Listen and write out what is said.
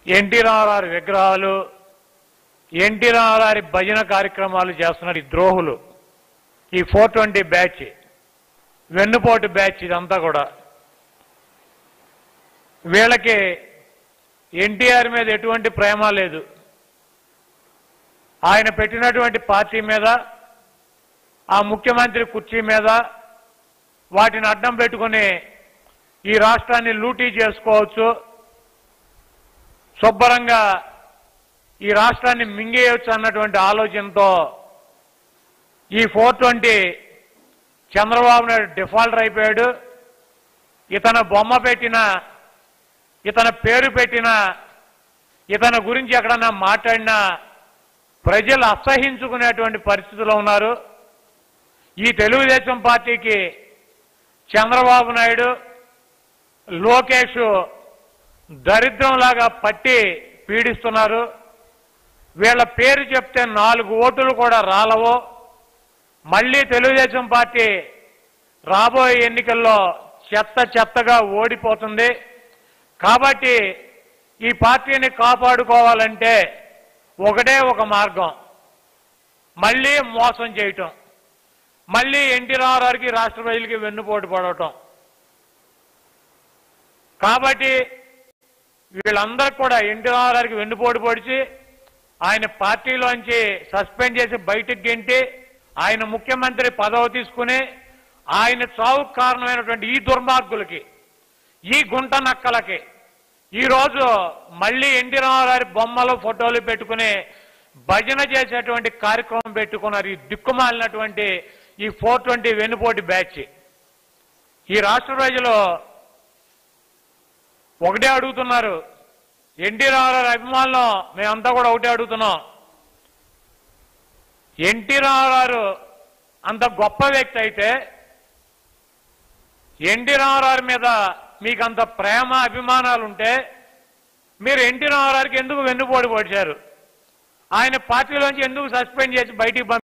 NT Ramarao విగ్రహాలు NT Ramarao భజన కార్యక్రమాలు చేస్తున్నారు ఈ ద్రోహులు ఈ ఫోర్ ట్వంటీ బ్యాచ్ వెన్నుపోటు బ్యాచ్ ఇదంతా కూడా వీళ్ళకి ఎన్టీఆర్ మీద ఎటువంటి ప్రేమ లేదు ఆయన పెట్టినటువంటి పార్టీ మీద ఆ ముఖ్యమంత్రి కుర్చీ మీద వాటిని అడ్డం పెట్టుకుని ఈ రాష్ట్రాన్ని లూటీ చేసుకోవచ్చు శుభ్రంగా ఈ రాష్ట్రాన్ని మింగేయవచ్చు అన్నటువంటి ఆలోచనతో ఈ four twenty Chandrababu Naidu defaulter అయిపోయాడు ఇతను బొమ్మ పెట్టిన ఇతని పేరు పెట్టిన ఇతని గురించి ఎక్కడన్నా మాట్లాడినా ప్రజలు అసహించుకునేటువంటి పరిస్థితిలో ఉన్నారు ఈ తెలుగుదేశం పార్టీకి చంద్రబాబు నాయుడు లోకేష్ దరిద్రంలాగా పట్టి పీడిస్తున్నారు వీళ్ళ పేరు చెప్తే నాలుగు ఓటులు కూడా రాలవో మళ్ళీ తెలుగుదేశం పార్టీ రాబోయే ఎన్నికల్లో చెత్త చెత్తగా ఓడిపోతుంది కాబట్టి ఈ పార్టీని కాపాడుకోవాలంటే ఒకటే ఒక మార్గం మళ్ళీ మోసం చేయటం మళ్ళీ ఎన్టీ రామారావుకి రాష్ట్ర ప్రజలకి వెన్నుపోటు పడటం కాబట్టి వీళ్ళందరికీ కూడా ఎన్టీ రామారావుకి వెన్నుపోటు పొడిచి ఆయన పార్టీలోంచి సస్పెండ్ చేసి బయటికి గెంటి ఆయన ముఖ్యమంత్రి పదవి తీసుకుని ఆయన చావుకు కారణమైనటువంటి ఈ దుర్మార్గులకి ఈ గుంట నక్కలకి ఈ రోజు మళ్ళీ ఎన్టీ రామారావు బొమ్మలు ఫోటోలు పెట్టుకుని భజన చేసేటువంటి కార్యక్రమం పెట్టుకున్నారు ఈ దిక్కుమాలినటువంటి ఈ ఫోర్ ట్వంటీ వెన్నుపోటి బ్యాచ్ ఈ రాష్ట్ర ప్రజలు ఒకటే అడుగుతున్నారు ఎన్టీ రామారావు అభిమానులు మేమంతా కూడా ఒకటే అడుగుతున్నాం ఎన్టీ రామారావు అంత గొప్ప వ్యక్తి అయితే ఎన్టీ రామారావు మీద మీకు అంత ప్రేమ అభిమానాలు ఉంటే మీరు ఎన్టీ రామారావుకి ఎందుకు వెన్నుపోటు పొడిచారు ఆయన పార్టీలోంచి ఎందుకు సస్పెండ్ చేసి బయటికి పంపి